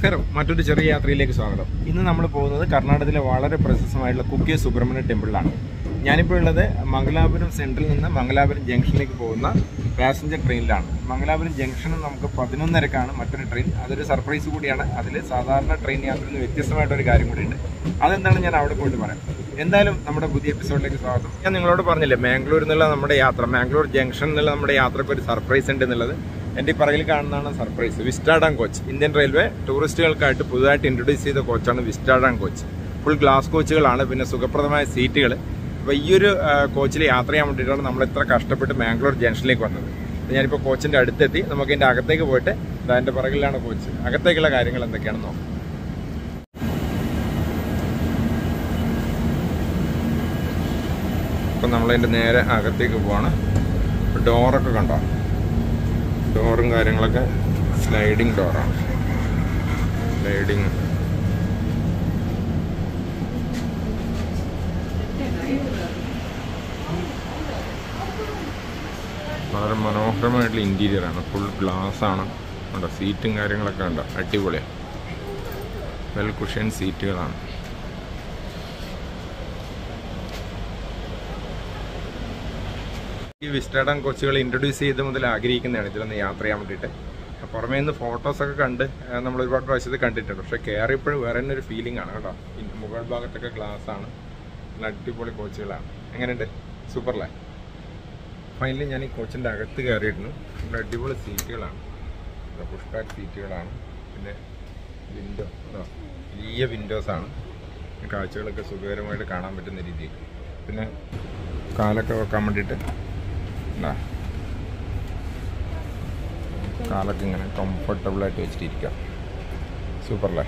നമസ്കാരം മറ്റൊരു ചെറിയ യാത്രയിലേക്ക് സ്വാഗതം ഇന്ന് നമ്മൾ പോകുന്നത് കർണാടകത്തിലെ വളരെ പ്രശസ്തമായിട്ടുള്ള കുക്കിയ സുബ്രഹ്മണ്യ ടെമ്പിളിലാണ് ഞാനിപ്പോൾ ഉള്ളത് മംഗലാപുരം സെൻട്രലിൽ നിന്ന് മംഗലാപുരം ജംഗ്ഷനിലേക്ക് പോകുന്ന പാസഞ്ചർ ട്രെയിനിലാണ് മംഗലാപുരം ജംഗ്ഷനിൽ നമുക്ക് പതിനൊന്നരക്കാണ് മറ്റൊരു ട്രെയിൻ അതൊരു സർപ്രൈസ് കൂടിയാണ് അതിൽ സാധാരണ ട്രെയിൻ യാത്രയിൽ നിന്ന് വ്യത്യസ്തമായിട്ടൊരു കാര്യം കൂടിയുണ്ട് അതെന്താണ് ഞാൻ അവിടെ പോയിട്ട് പറയാം എന്തായാലും നമ്മുടെ പുതിയ എപ്പിസോഡിലേക്ക് സ്വാഗതം ഞാൻ നിങ്ങളോട് പറഞ്ഞില്ലേ മാംഗ്ലൂരിൽ നിന്നുള്ള നമ്മുടെ യാത്ര മാംഗ്ലൂർ ജംഗ്ഷനിൽ നിന്നുള്ള നമ്മുടെ യാത്രയ്ക്ക് ഒരു സർപ്രൈസ് ഉണ്ട് എന്നുള്ളത് എൻ്റെ ഈ പറയിൽ കാണുന്നതാണ് surprise vistadome coach Indian railway ടൂറിസ്റ്റുകൾക്കായിട്ട് പുതുതായിട്ട് ഇൻട്രൊഡ്യൂസ് ചെയ്ത കോച്ചാണ് വിസ്റ്റാഡാം കോച്ച് ഫുൾ ഗ്ലാസ് കോച്ചുകളാണ് പിന്നെ സുഖപ്രദമായ സീറ്റുകൾ അപ്പോൾ ഈ ഒരു കോച്ചിൽ യാത്ര ചെയ്യാൻ വേണ്ടിയിട്ടാണ് നമ്മൾ ഇത്ര കഷ്ടപ്പെട്ട് മാംഗ്ലൂർ ജംഗ്ഷനിലേക്ക് വന്നത് അപ്പോൾ ഞാനിപ്പോൾ കോച്ചിൻ്റെ അടുത്തെത്തി നമുക്ക് ഇതിൻ്റെ അകത്തേക്ക് പോയിട്ട് ഇതാ എൻ്റെ പുറകിലാണ് കോച്ച് അകത്തേക്കുള്ള കാര്യങ്ങൾ എന്തൊക്കെയാണെന്ന് നോക്കാം ഇപ്പം നമ്മളതിൻ്റെ നേരെ അകത്തേക്ക് പോവാണ് ഡോറൊക്കെ കണ്ടോ ഡോറും കാര്യങ്ങളൊക്കെ സ്ലൈഡിങ് ഡോറാണ് സ്ലൈഡിങ് വളരെ മനോഹരമായിട്ടുള്ള ഇൻറ്റീരിയറാണ് ഫുൾ ഗ്ലാസ് ആണ് ഉണ്ടോ സീറ്റും കാര്യങ്ങളൊക്കെ ഉണ്ടോ അടിപൊളിയാണ് വെൽ കുഷൻ സീറ്റുകളാണ് ഈ വിസ്റ്റാഡം കോച്ചുകൾ ഇൻട്രൊഡ്യൂസ് ചെയ്ത് മുതൽ ആഗ്രഹിക്കുന്നതാണ് ഇതിലൊന്ന് യാത്ര ചെയ്യാൻ വേണ്ടിയിട്ട് പുറമേ നിന്ന് ഫോട്ടോസൊക്കെ കണ്ട് ആ, നമ്മൾ ഒരുപാട് പ്രാവശ്യത്തിൽ കണ്ടിട്ടുണ്ട് പക്ഷേ കയറിയപ്പോഴും വേറെ തന്നെ ഒരു ഫീലിംഗ് ആണ് കേട്ടോ ഈ മുകൾ ഭാഗത്തൊക്കെ ഗ്ലാസ് ആണ് നല്ല അടിപൊളി കോച്ചുകളാണ് എങ്ങനെയുണ്ട് സൂപ്പർലേ ഫൈനലി ഞാൻ ഈ കോച്ചിൻ്റെ അകത്ത് കയറിയിരുന്നു നല്ല അടിപൊളി സീറ്റുകളാണ് പുഷ് ബാക്ക് സീറ്റുകളാണ് പിന്നെ വിൻഡോ വലിയ വിൻഡോസാണ് കാഴ്ചകളൊക്കെ സുഖകരമായിട്ട് കാണാൻ പറ്റുന്ന രീതിയിൽ പിന്നെ കാലൊക്കെ വെക്കാൻ വേണ്ടിയിട്ട് എന്താ കാലൊക്കെ ഇങ്ങനെ കംഫർട്ടബിളായിട്ട് വെച്ചിട്ടിരിക്കാം സൂപ്പറല്ലേ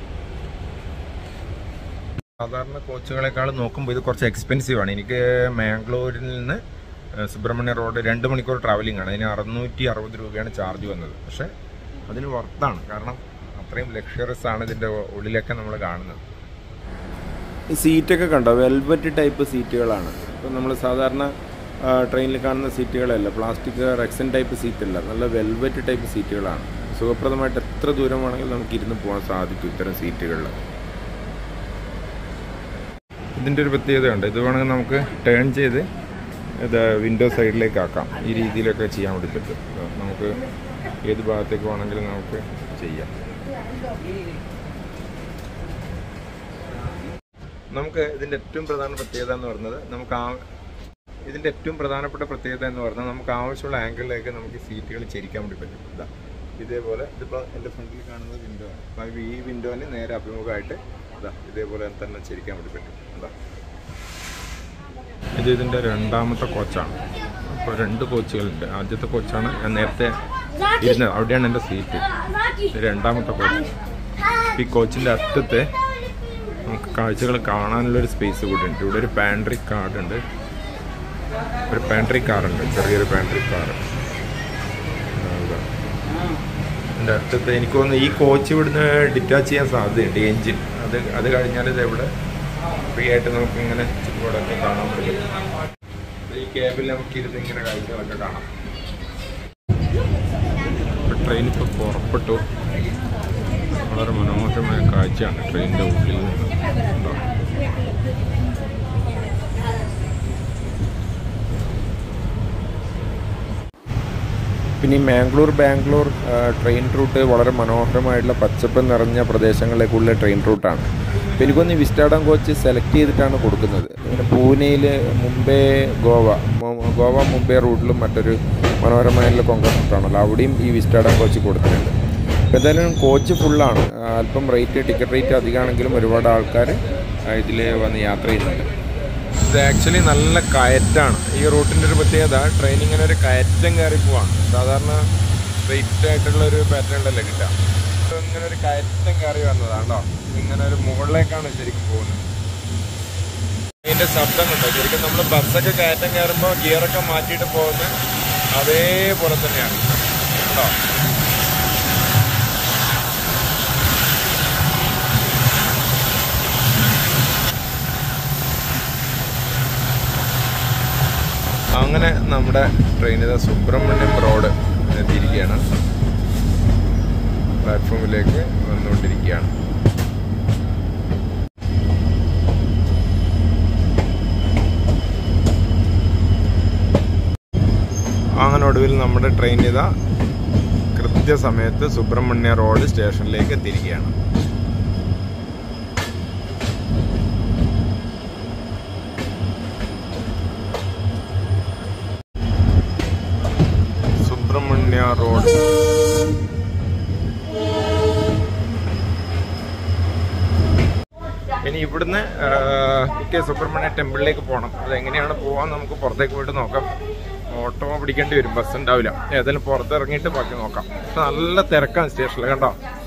സാധാരണ കോച്ചുകളെക്കാൾ നോക്കുമ്പോൾ ഇത് കുറച്ച് എക്സ്പെൻസീവ് ആണ് എനിക്ക് മാംഗ്ലൂരിൽ നിന്ന് ഏഹ്, സുബ്രഹ്മണ്യ റോഡ് രണ്ട് മണിക്കൂർ ട്രാവലിംഗ് ആണ് അതിന് അറുന്നൂറ്റി അറുപത് രൂപയാണ് ചാർജ് വന്നത് പക്ഷേ അതിന് വർത്താണ് കാരണം അത്രയും ലക്ഷറസ് ആണ് ഇതിൻ്റെ ഉള്ളിലൊക്കെ നമ്മൾ കാണുന്നത് ഈ സീറ്റൊക്കെ കണ്ടോ വെൽവെറ്റ് ടൈപ്പ് സീറ്റുകളാണ് ഇപ്പം നമ്മൾ സാധാരണ ട്രെയിനിൽ കാണുന്ന സീറ്റുകളല്ല പ്ലാസ്റ്റിക് റെക്സൻ ടൈപ്പ് സീറ്റല്ല നല്ല വെൽവെറ്റ് ടൈപ്പ് സീറ്റുകളാണ് സുഖപ്രദമായിട്ട് എത്ര ദൂരം വേണമെങ്കിലും നമുക്ക് ഇരുന്ന് പോകാൻ സാധിക്കും ഇത്തരം സീറ്റുകളിൽ ഇതിൻ്റെ ഒരു പ്രത്യേകതയുണ്ട് ഇത് വേണമെങ്കിൽ നമുക്ക് ടേൺ ചെയ്ത് ഇത് വിൻഡോ സൈഡിലേക്ക് ആക്കാം ഈ രീതിയിലൊക്കെ ചെയ്യാൻ വേണ്ടി പറ്റും ഇത് നമുക്ക് ഏത് ഭാഗത്തേക്ക് വേണമെങ്കിലും നമുക്ക് ചെയ്യാം നമുക്ക് ഇതിൻ്റെ ഏറ്റവും പ്രധാന പ്രത്യേകത എന്ന് പറയുന്നത് നമുക്ക് ആ ഇതിൻ്റെ ഏറ്റവും പ്രധാനപ്പെട്ട പ്രത്യേകത എന്ന് പറഞ്ഞാൽ നമുക്ക് ആവശ്യമുള്ള ആംഗിളിലേക്ക് നമുക്ക് ഈ സീറ്റുകൾ ചെരിക്കാൻ വേണ്ടി പറ്റും ഇതാ ഇതേപോലെ ഇതിപ്പോൾ എൻ്റെ ഫ്രണ്ടിൽ കാണുന്നത് വിൻഡോ ആണ് അപ്പോൾ ഈ വിൻഡോന് നേരെ അഭിമുഖമായിട്ട് ഇതാ ഇതേപോലെ തന്നെ ചെരിക്കാൻ വേണ്ടി പറ്റും ഇതാ ഇത് ഇതിൻ്റെ രണ്ടാമത്തെ കോച്ചാണ് അപ്പോൾ രണ്ട് കോച്ചുകളുണ്ട് ആദ്യത്തെ കോച്ചാണ് ഞാൻ നേരത്തെ ഇരുന്നത് അവിടെയാണ് എൻ്റെ സീറ്റ് ഇത് രണ്ടാമത്തെ കോച്ച് ഈ കോച്ചിൻ്റെ അറ്റത്തെ നമുക്ക് കാഴ്ചകൾ കാണാനുള്ളൊരു സ്പേസ് കൂടി ഉണ്ട് ഇവിടെ ഒരു പാൻട്രി കാർഡ് ഉണ്ട് ഒരു പാൻട്രി കാറുണ്ട് ചെറിയൊരു പാൻട്രി കാർ എൻ്റെ അടുത്തത്തെ എനിക്ക് തോന്നുന്നു ഈ കോച്ച് ഇവിടുന്ന് ഡിറ്റാച്ച് ചെയ്യാൻ സാധ്യതയുണ്ട് എൻജിൻ അത് അത് കഴിഞ്ഞാൽ ഇത് ഇവിടെ ഫ്രീ ആയിട്ട് നമുക്ക് ഇങ്ങനെ ചുറ്റുപാടൊക്കെ കാണാൻ പറ്റും ഈ ക്യാബിൽ നമുക്ക് ഇരുന്ന് ഇങ്ങനെ കാഴ്ചകളൊക്കെ കാണാം ട്രെയിൻ ഇപ്പോൾ പുറപ്പെട്ടു വളരെ മനോഹരമായ കാഴ്ചയാണ് ട്രെയിനിൻ്റെ ഉള്ളിൽ നിന്ന് ഉണ്ടോ? പിന്നെ ഈ മാംഗ്ലൂർ ബാംഗ്ലൂർ ആ, ട്രെയിൻ റൂട്ട് വളരെ മനോഹരമായിട്ടുള്ള പച്ചപ്പ് നിറഞ്ഞ പ്രദേശങ്ങളിലേക്കുള്ള ട്രെയിൻ റൂട്ടാണ് അപ്പോൾ എനിക്കൊന്ന് വിസ്റ്റാഡം കോച്ച് സെലക്ട് ചെയ്തിട്ടാണ് കൊടുക്കുന്നത് ഇങ്ങനെ പൂനെയിൽ മുംബൈ ഗോവ മു- ഗോവ മുംബൈ റൂട്ടിലും മറ്റൊരു മനോഹരമായിട്ടുള്ള കോൺഗ്രസ് റൂട്ടാണല്ലോ അവിടെയും ഈ വിസ്റ്റാഡം കോച്ച് കൊടുത്തിട്ടുണ്ട് അപ്പോൾ എന്തായാലും കോച്ച് ഫുള്ളാണ് അല്പം റേറ്റ് ടിക്കറ്റ് റേറ്റ് അധികമാണെങ്കിലും ഒരുപാട് ആൾക്കാർ ഇതിൽ വന്ന് യാത്ര ചെയ്യുന്നുണ്ട് ഇത് ആക്ച്വലി നല്ല കയറ്റാണ് ഈ റൂട്ടിൻ്റെ ഒരു പ്രത്യേകത ട്രെയിൻ ഇങ്ങനെ ഒരു കയറ്റം കയറി പോവാണ് സാധാരണ സ്ട്രെയിറ്റ് ആയിട്ടുള്ള ഒരു പാറ്റേൺ ഉണ്ടല്ലോ കിട്ടുക ഇത് ഇങ്ങനെ ഒരു കയറ്റം കയറി വന്നതാണോ ഇങ്ങനെ ഒരു മുകളിലേക്കാണ് ശരിക്കും പോകുന്നത് അതിൻ്റെ ശബ്ദം കണ്ടോ ശരിക്കും നമ്മൾ ബസ്സൊക്കെ കയറ്റം കയറുമ്പോൾ ഗിയറൊക്കെ മാറ്റിയിട്ട് പോകുന്നത് അതേപോലെ തന്നെയാണ് കേട്ടോ അങ്ങനെ നമ്മുടെ ട്രെയിനിൽ സുബ്രഹ്മണ്യം റോഡ് എത്തിയിരിക്കുകയാണ് പ്ലാറ്റ്ഫോമിലേക്ക് വന്നുകൊണ്ടിരിക്കുകയാണ് അങ്ങനെ ഒടുവിൽ നമ്മുടെ ട്രെയിൻ ഇതാ കൃത്യസമയത്ത് സുബ്രഹ്മണ്യ റോഡ് സ്റ്റേഷനിലേക്ക് എത്തിയിരിക്കുകയാണ് സുബ്രഹ്മണ്യ റോഡ് ഇനി ഇവിടുന്ന് കെ സുബ്രഹ്മണ്യ ടെമ്പിളിലേക്ക് പോകണം അത് എങ്ങനെയാണ് പോകാൻ നമുക്ക് പുറത്തേക്ക് പോയിട്ട് നോക്കാം ഓട്ടോ പിടിക്കേണ്ടി വരും ബസ് ഉണ്ടാവില്ല ഏതായാലും പുറത്തിറങ്ങിയിട്ട് ബാക്കി നോക്കാം ഇപ്പൊ നല്ല തിരക്കാണ് സ്റ്റേഷനിൽ കണ്ടോ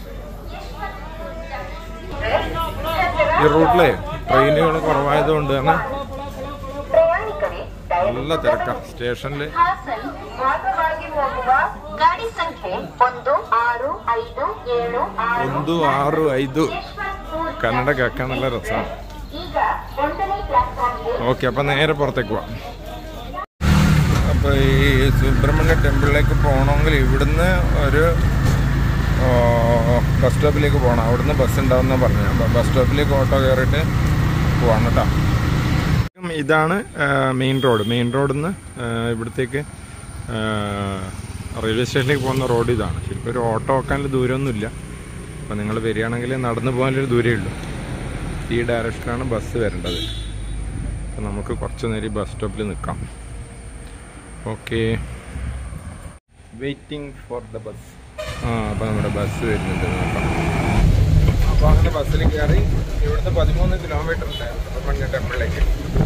ഈ റൂട്ടിലെ ട്രെയിനുകൾ കുറവായതുകൊണ്ട് തന്നെ ಪ್ರಯಾಣಿಕರೇ നല്ല തിരക്കാണ് സ്റ്റേഷനിൽ ಹಾಸನ್ ಮಾರ್ಗವಾಗಿ ಹೋಗುವ ಗಾಡಿ ಸಂಖ್ಯೆ ಒಂದು ಆರು ಐದು ಏಳು ಆರು ಒಂದು ಆರು ಐದು ಯಶವಂತಪುರ കന്നഡ കേൾക്കാൻ നല്ല രസമാണ് ಈಗ ಒಂದನೇ ಪ್ಲಾಟ್ಫಾರ್ಮ್ಗೆ ഓക്കെ അപ്പം നേരെ പുറത്തേക്ക് പോവാം അപ്പോൾ ഈ സുബ്രഹ്മണ്യ ടെമ്പിളിലേക്ക് പോകണമെങ്കിൽ ഇവിടുന്ന് ഒരു ആ, ബസ് സ്റ്റോപ്പിലേക്ക് പോകണം അവിടുന്ന് ബസ് ഉണ്ടാവുന്ന പറഞ്ഞു അപ്പോൾ ബസ് സ്റ്റോപ്പിലേക്ക് ഓട്ടോ കയറിയിട്ട് പോവാണ് കേട്ടോ ഇതാണ് മെയിൻ റോഡ് മെയിൻ റോഡിൽ നിന്ന് ഇവിടത്തേക്ക് ആ, റെയിൽവേ സ്റ്റേഷനിലേക്ക് പോകുന്ന റോഡ് ഇതാണ് ശരിക്കും ഒരു ഓട്ടോ വെക്കാനുള്ള ദൂരമൊന്നുമില്ല അപ്പോൾ നിങ്ങൾ വരികയാണെങ്കിൽ നടന്നു പോകാനൊരു ദൂരമേ ഉള്ളൂ ഈ ഡയറക്ഷനാണ് ബസ് വരേണ്ടത് അപ്പോൾ നമുക്ക് കുറച്ച് നേരം ഈ ബസ് സ്റ്റോപ്പിൽ നിൽക്കാം okay waiting for the bus ആ അപ്പോൾ നമ്മുടെ ബസ് വരുന്നുണ്ട് നോക്കാം അപ്പോൾ അങ്ങനെ ബസ്സിൽ കയറി ഇവിടുന്ന് പതിമൂന്ന് കിലോമീറ്റർ ഉണ്ട് സുബ്രഹ്മണ്യ ടെമ്പിളിലേക്ക്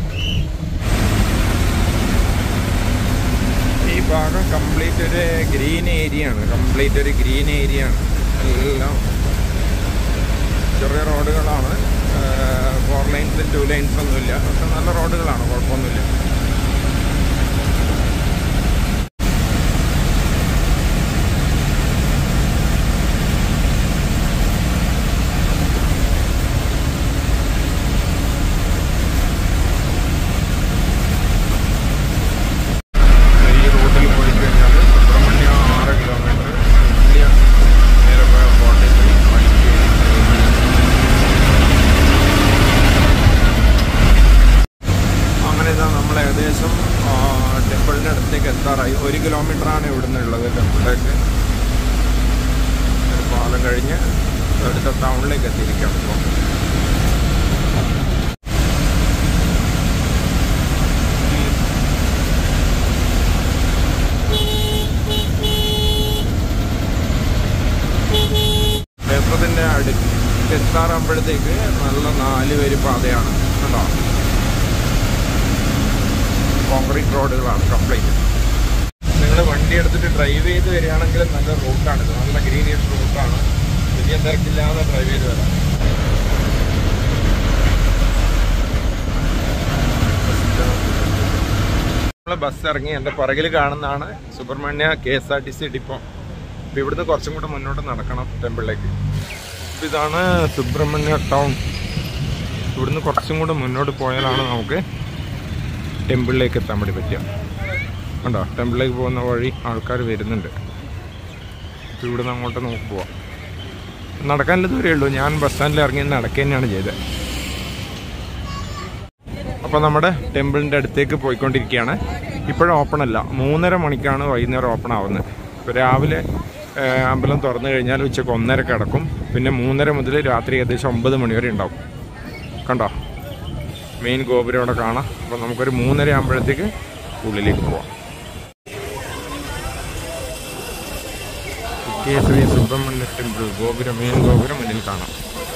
ഈ ഭാഗം കംപ്ലീറ്റ് ഒരു ഗ്രീൻ ഏരിയ ആണ് കംപ്ലീറ്റ് ഒരു ഗ്രീൻ ഏരിയ ആണ് എല്ലാം ചെറിയ റോഡുകളാണ് ഫോർ ലൈൻസ് ടു ലൈൻസ് ഒന്നുമില്ല പക്ഷെ നല്ല റോഡുകളാണ് കുഴപ്പമൊന്നുമില്ല ഈ റൂട്ടിൽ പോയി കഴിഞ്ഞാൽ സുബ്രഹ്മണ്യം ആറ് കിലോമീറ്റർ വലിയ നേരെ പോയ ഫോർട്ടി ത്രീ അങ്ങനെ ഇതാ നമ്മൾ ഏകദേശം ടെമ്പിളിൻ്റെ അടുത്തേക്ക് എത്താറായി ഒരു കിലോമീറ്ററാണ് ഇവിടുന്ന് ഉള്ളത് ടെമ്പിളിലേക്ക് ഒരു പാലം കഴിഞ്ഞ് അടുത്ത ടൗണിലേക്ക് എത്തിയിരിക്കുകയാണ് ഇപ്പോൾ ക്ഷേത്രത്തിന്റെ അടുത്ത് എത്താറാകുമ്പോഴത്തേക്ക് നല്ല നാല് വരി പാതയാണ് കേട്ടോ കോൺക്രീറ്റ് റോഡുകളാണ് കംപ്ലീറ്റ് നിങ്ങൾ വണ്ടി എടുത്തിട്ട് ഡ്രൈവ് ചെയ്ത് വരികയാണെങ്കിൽ നല്ല റൂട്ടാണ് ഇത് നല്ല ഗ്രീനിഷ് റൂട്ടാണ് വലിയ തിരക്കില്ലാതെ ഡ്രൈവ് ചെയ്ത് വരാം നമ്മൾ ബസ് ഇറങ്ങി എൻ്റെ പുറകിൽ കാണുന്നതാണ് Subrahmanya K S R T C depot അപ്പോൾ ഇവിടുന്ന് കുറച്ചും കൂടെ മുന്നോട്ട് നടക്കണം ടെമ്പിളിലേക്ക് അപ്പോൾ ഇതാണ് സുബ്രഹ്മണ്യ ടൗൺ ഇവിടുന്ന് കുറച്ചും കൂടെ മുന്നോട്ട് പോയാലാണ് നമുക്ക് ടെമ്പിളിലേക്ക് എത്താൻ വേണ്ടി പറ്റുക കണ്ടോ ടെമ്പിളിലേക്ക് പോകുന്ന വഴി ആൾക്കാർ വരുന്നുണ്ട് അപ്പോൾ ഇവിടുന്ന് അങ്ങോട്ട് നമുക്ക് പോവാം നടക്കാനുള്ള ദൂരമേ ഉള്ളൂ ഞാൻ ബസ് സ്റ്റാൻഡിൽ ഇറങ്ങി നടക്കുക തന്നെയാണ് ചെയ്തത് അപ്പോൾ നമ്മുടെ ടെമ്പിളിൻ്റെ അടുത്തേക്ക് പോയിക്കൊണ്ടിരിക്കുകയാണ് ഇപ്പോഴും ഓപ്പൺ അല്ല മൂന്നര മണിക്കാണ് വൈകുന്നേരം ഓപ്പൺ ആവുന്നത് ഇപ്പോൾ രാവിലെ ആ, അമ്പലം തുറന്നു കഴിഞ്ഞാൽ ഉച്ചയ്ക്ക് ഒന്നരക്ക് അടക്കും പിന്നെ മൂന്നര മുതൽ രാത്രി ഏകദേശം ഒമ്പത് മണി വരെ ഉണ്ടാവും കണ്ടോ മെയിൻ ഗോപുരം അവിടെ കാണാം അപ്പോൾ നമുക്കൊരു മൂന്നര ആകുമ്പോഴത്തേക്ക് ഉള്ളിലേക്ക് പോവാം കെ ശ്രീ സുബ്രഹ്മണ്യ ടെമ്പിൾ ഗോപുരം മെയിൻ ഗോപുരം മുന്നിൽ കാണാം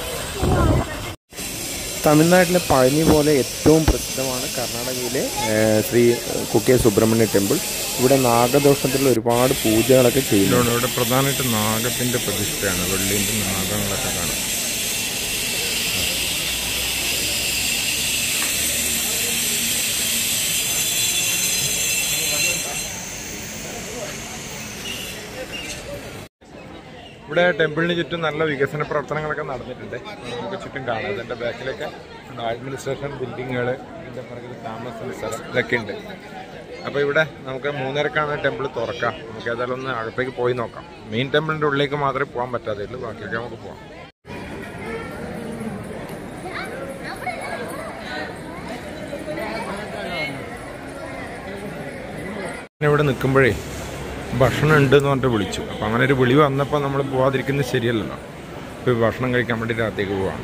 തമിഴ്നാട്ടിലെ പഴനി പോലെ ഏറ്റവും പ്രസിദ്ധമാണ് കർണാടകയിലെ ഏഹ്, ശ്രീ കുക്കെ സുബ്രഹ്മണ്യ ടെമ്പിൾ ഇവിടെ നാഗദോഷത്തിലുള്ള ഒരുപാട് പൂജകളൊക്കെ ചെയ്യുന്നുണ്ട് ഇവിടെ പ്രധാനമായിട്ട് നാഗത്തിന്റെ പ്രതിഷ്ഠയാണ് വെള്ളിന്റെ നാഗങ്ങളൊക്കെ കാണാം ഇവിടെ ടെമ്പിളിന് ചുറ്റും നല്ല വികസന പ്രവർത്തനങ്ങളൊക്കെ നടന്നിട്ടുണ്ട് നമുക്ക് ചുറ്റും കാണാം ഇതിന്റെ ബാക്കിലൊക്കെ അഡ്മിനിസ്ട്രേഷൻ ബിൽഡിങ്ങുകൾ ഇതിന്റെ പുറകിൽ താമസ സ്ഥലം ഇതൊക്കെ ഉണ്ട് അപ്പോൾ ഇവിടെ നമുക്ക് മൂന്നരക്കാണ് ടെമ്പിൾ തുറക്കാം നമുക്ക് ഏതായാലും ഒന്ന് അകത്തേക്ക് പോയി നോക്കാം മെയിൻ ടെമ്പിളിൻ്റെ ഉള്ളിലേക്ക് മാത്രമേ പോകാൻ പറ്റാതെ ഉള്ളൂ ബാക്കിയൊക്കെ നമുക്ക് പോകാം ഞാൻ ഇവിടെ നിൽക്കുമ്പോഴേ ഭക്ഷണം ഉണ്ട് എന്ന് പറഞ്ഞിട്ട് വിളിച്ചു അപ്പോൾ അങ്ങനെ ഒരു വിളി വന്നപ്പോൾ നമ്മൾ പോവാതിരിക്കുന്നത് ശരിയല്ലല്ലോ ഇപ്പോൾ ഭക്ഷണം കഴിക്കാൻ വേണ്ടി അകത്തേക്ക് പോവാം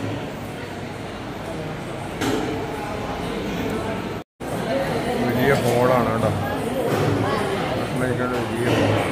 വലിയ ഹോളാണ് കേട്ടോ ഭക്ഷണം കഴിക്കാൻ വലിയ ഹോളാണ്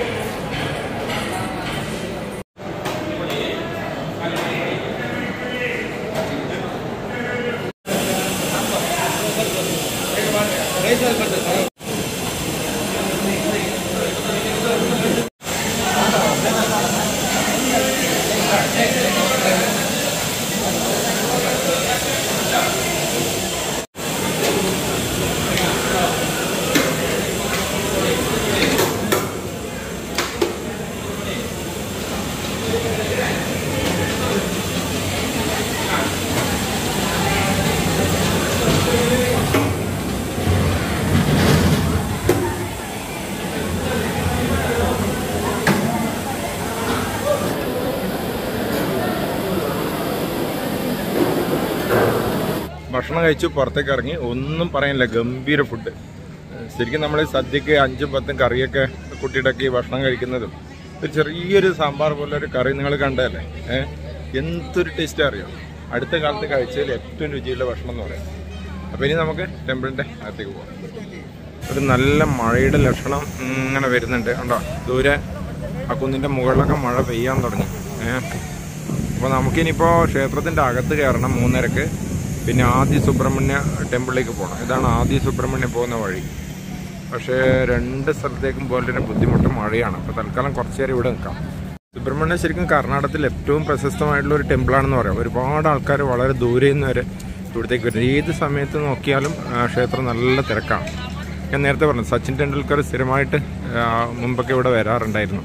ഭക്ഷണം കഴിച്ചു പുറത്തേക്ക് ഇറങ്ങി ഒന്നും പറയാനില്ല ഗംഭീര ഫുഡ് ശരിക്കും നമ്മൾ സദ്യക്ക് അഞ്ചും പത്തും കറിയൊക്കെ കുട്ടിയിടക്കി ഭക്ഷണം കഴിക്കുന്നതും ഒരു ചെറിയൊരു സാമ്പാർ പോലെ ഒരു കറി നിങ്ങൾ കണ്ടതല്ലേ ഏഹ് എന്തൊരു ടേസ്റ്റ് അറിയോ അടുത്ത കാലത്ത് കഴിച്ചതിൽ ഏറ്റവും രുചിയുള്ള ഭക്ഷണം എന്ന് പറയാം അപ്പോൾ ഇനി നമുക്ക് ടെമ്പിളിൻ്റെ അകത്തേക്ക് പോകാം ഒരു നല്ല മഴയുടെ ലക്ഷണം ഇങ്ങനെ വരുന്നുണ്ട് കണ്ടോ ദൂരെ ആ കുന്നിൻ്റെ മുകളിലൊക്കെ മഴ പെയ്യാൻ തുടങ്ങി ഏഹ് അപ്പോൾ നമുക്കിനിയിപ്പോൾ ക്ഷേത്രത്തിൻ്റെ അകത്ത് കയറണം മൂന്നരക്ക് പിന്നെ ആദി സുബ്രഹ്മണ്യ ടെമ്പിളിലേക്ക് പോകണം ഇതാണ് ആദി സുബ്രഹ്മണ്യം പോകുന്ന വഴി പക്ഷേ രണ്ട് സ്ഥലത്തേക്കും പോലെ ബുദ്ധിമുട്ട് മഴയാണ് അപ്പോൾ തൽക്കാലം കുറച്ച് നേരം ഇവിടെ നിൽക്കാം സുബ്രഹ്മണ്യം ശരിക്കും കർണാടകത്തിൽ ഏറ്റവും പ്രശസ്തമായിട്ടുള്ള ഒരു ടെമ്പിളാണെന്ന് പറയാം ഒരുപാട് ആൾക്കാർ വളരെ ദൂരെ നിന്ന് വരെ ഇവിടത്തേക്ക് വരും ഏത് സമയത്ത് നോക്കിയാലും ആ, ക്ഷേത്രം നല്ല തിരക്കാണ് ഞാൻ നേരത്തെ പറഞ്ഞു സച്ചിൻ ടെണ്ടുൽക്കർ സ്ഥിരമായിട്ട് ആ, മുമ്പൊക്കെ ഇവിടെ വരാറുണ്ടായിരുന്നു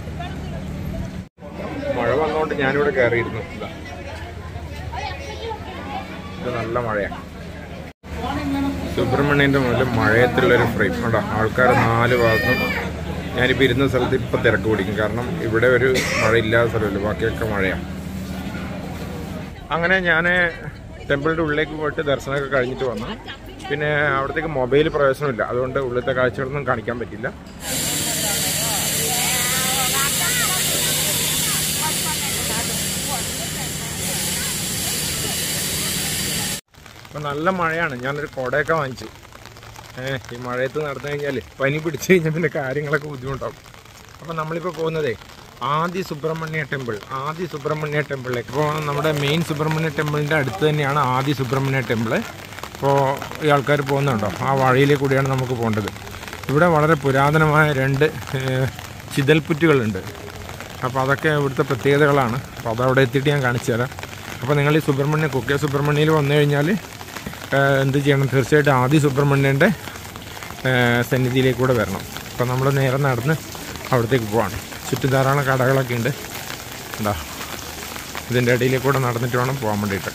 മഴ വന്നുകൊണ്ട് ഞാനിവിടെ കയറിയിരുന്നു ഇതാ. ഇത് നല്ല മഴയാണ് സുബ്രഹ്മണ്യന്റെ മുകളിൽ മഴയത്തുള്ളൊരു ഫ്രെയിം കേട്ടോ ആൾക്കാർ നാല് ഭാഗത്തും ഞാനിപ്പോൾ ഇരുന്ന സ്ഥലത്ത് ഇപ്പം തിരക്ക് പിടിക്കും കാരണം ഇവിടെ ഒരു മഴയില്ലാത്ത സ്ഥലമില്ല ബാക്കിയൊക്കെ മഴയാണ് അങ്ങനെ ഞാൻ ടെമ്പിളിൻ്റെ ഉള്ളിലേക്ക് പോയിട്ട് ദർശനമൊക്കെ കഴിഞ്ഞിട്ട് വന്നു പിന്നെ അവിടത്തേക്ക് മൊബൈൽ പ്രവേശനമില്ല അതുകൊണ്ട് ഉള്ളിലത്തെ കാഴ്ചകളൊന്നും കാണിക്കാൻ പറ്റില്ല അപ്പം നല്ല മഴയാണ് ഞാനൊരു കുടയൊക്കെ വാങ്ങിച്ചു ഏഹ് ഈ മഴയത്ത് നടന്നു കഴിഞ്ഞാൽ പനി പിടിച്ചു കഴിഞ്ഞാൽ പിന്നെ കാര്യങ്ങളൊക്കെ ബുദ്ധിമുട്ടാവും അപ്പം നമ്മളിപ്പോൾ പോകുന്നതേ ആദി സുബ്രഹ്മണ്യ ടെമ്പിൾ ആദി സുബ്രഹ്മണ്യ ടെമ്പിളിലേക്ക് ഇപ്പോൾ നമ്മുടെ മെയിൻ സുബ്രഹ്മണ്യ ടെമ്പിളിൻ്റെ അടുത്ത് തന്നെയാണ് ആദി സുബ്രഹ്മണ്യ ടെമ്പിൾ ഇപ്പോൾ ഈ ആൾക്കാർ പോകുന്നുണ്ടോ ആ വഴിയിലേക്ക് കൂടിയാണ് നമുക്ക് പോകേണ്ടത് ഇവിടെ വളരെ പുരാതനമായ രണ്ട് ഏഹ്, ചിതൽപ്പുറ്റുകളുണ്ട് അപ്പോൾ അതൊക്കെ ഇവിടുത്തെ പ്രത്യേകതകളാണ് അപ്പോൾ അതവിടെ എത്തിയിട്ട് ഞാൻ കാണിച്ചു തരാം അപ്പോൾ നിങ്ങൾ ഈ സുബ്രഹ്മണ്യ കുക്കെ സുബ്രഹ്മണ്യയിൽ വന്നു കഴിഞ്ഞാൽ ഏഹ്, എന്ത് ചെയ്യണം തീർച്ചയായിട്ടും ആദി സുബ്രഹ്മണ്യൻ്റെ ഏഹ്, സന്നിധിയിലേക്ക് കൂടെ വരണം അപ്പോൾ നമ്മൾ നേരെ നടന്ന് അവിടത്തേക്ക് പോവാണ് ചുറ്റും ധാരാളം കടകളൊക്കെ ഉണ്ട് എന്താ ഇതിൻ്റെ ഇടയിലേക്ക് കൂടെ നടന്നിട്ട് വേണം പോകാൻ വേണ്ടിയിട്ട്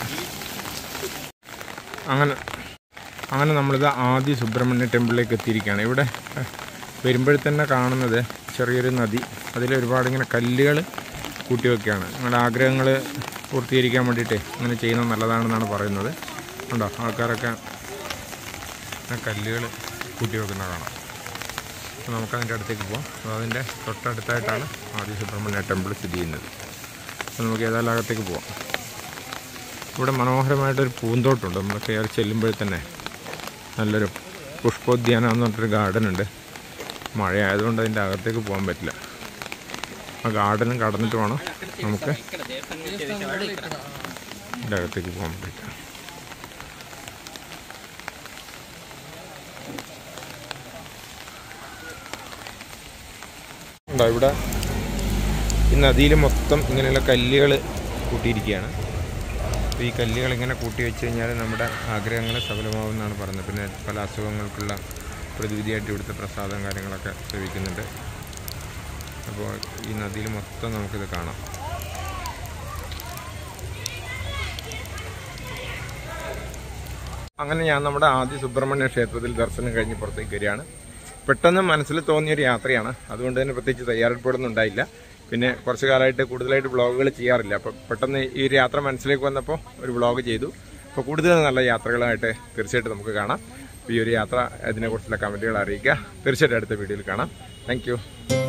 അങ്ങനെ അങ്ങനെ നമ്മളിത് ആദ്യ സുബ്രഹ്മണ്യ ടെമ്പിളിലേക്ക് എത്തിയിരിക്കുകയാണ് ഇവിടെ വരുമ്പോഴേ തന്നെ കാണുന്നത് ചെറിയൊരു നദി അതിൽ ഒരുപാട് ഇങ്ങനെ കല്ലുകൾ കൂട്ടി വെക്കുകയാണ് നിങ്ങളുടെ ആഗ്രഹങ്ങൾ പൂർത്തീകരിക്കാൻ വേണ്ടിയിട്ട് ഇങ്ങനെ ചെയ്യുന്നത് നല്ലതാണെന്നാണ് പറയുന്നത് ഉണ്ടോ ആൾക്കാരൊക്കെ ആ കല്ലുകൾ കൂട്ടി വെക്കുന്ന കാണാം അപ്പോൾ നമുക്കതിൻ്റെ അടുത്തേക്ക് പോകാം അപ്പോൾ അതിൻ്റെ തൊട്ടടുത്തായിട്ടാണ് ആദ്യ സുബ്രഹ്മണ്യ ടെമ്പിൾ സ്ഥിതി ചെയ്യുന്നത് അപ്പോൾ നമുക്ക് ഏതായാലും അകത്തേക്ക് പോവാം ഇവിടെ മനോഹരമായിട്ടൊരു പൂന്തോട്ടമുണ്ട് നമ്മൾ കയറി ചെല്ലുമ്പോൾ തന്നെ നല്ലൊരു പുഷ്പോദ്യാനം എന്ന് പറഞ്ഞിട്ടൊരു ഗാർഡൻ ഉണ്ട് മഴയായതുകൊണ്ട് അതിൻ്റെ അകത്തേക്ക് പോകാൻ പറ്റില്ല ആ ഗാർഡനും കടന്നിട്ട് വേണം നമുക്ക് ഇതിൻ്റെ അകത്തേക്ക് പോകാൻ പറ്റില്ല ഉണ്ടോ ഇവിടെ ഈ നദിയിൽ മൊത്തം ഇങ്ങനെയുള്ള കല്ലുകൾ കൂട്ടിയിരിക്കുകയാണ് അപ്പോൾ ഈ കല്ലുകൾ ഇങ്ങനെ കൂട്ടി വെച്ച് കഴിഞ്ഞാൽ നമ്മുടെ ആഗ്രഹങ്ങൾ സഫലമാവുമെന്നാണ് പറയുന്നത് പിന്നെ പല അസുഖങ്ങൾക്കുള്ള പ്രതിവിധിയായിട്ട് ഇവിടുത്തെ പ്രസാദം കാര്യങ്ങളൊക്കെ സേവിക്കുന്നുണ്ട് അപ്പോൾ ഈ നദിയിൽ മൊത്തം നമുക്കിത് കാണാം അങ്ങനെ ഞാൻ നമ്മുടെ ആദ്യ സുബ്രഹ്മണ്യ ക്ഷേത്രത്തിൽ ദർശനം കഴിഞ്ഞ് പുറത്തേക്ക് വരികയാണ് പെട്ടെന്ന് മനസ്സിൽ തോന്നിയൊരു യാത്രയാണ് അതുകൊണ്ട് തന്നെ പ്രത്യേകിച്ച് തയ്യാറെടുപ്പുകളൊന്നും ഉണ്ടായില്ല പിന്നെ കുറച്ച് കാലമായിട്ട് കൂടുതലായിട്ട് വ്ളോഗുകൾ ചെയ്യാറില്ല അപ്പോൾ പെട്ടെന്ന് ഈ ഒരു യാത്ര മനസ്സിലേക്ക് വന്നപ്പോൾ ഒരു വ്ളോഗ് ചെയ്തു അപ്പോൾ കൂടുതൽ നല്ല യാത്രകളായിട്ട് തീർച്ചയായിട്ടും നമുക്ക് കാണാം അപ്പോൾ ഈ ഒരു യാത്ര ഇതിനെക്കുറിച്ചുള്ള കമൻറ്റുകൾ അറിയിക്കുക തീർച്ചയായിട്ടും അടുത്ത വീഡിയോയിൽ കാണാം താങ്ക്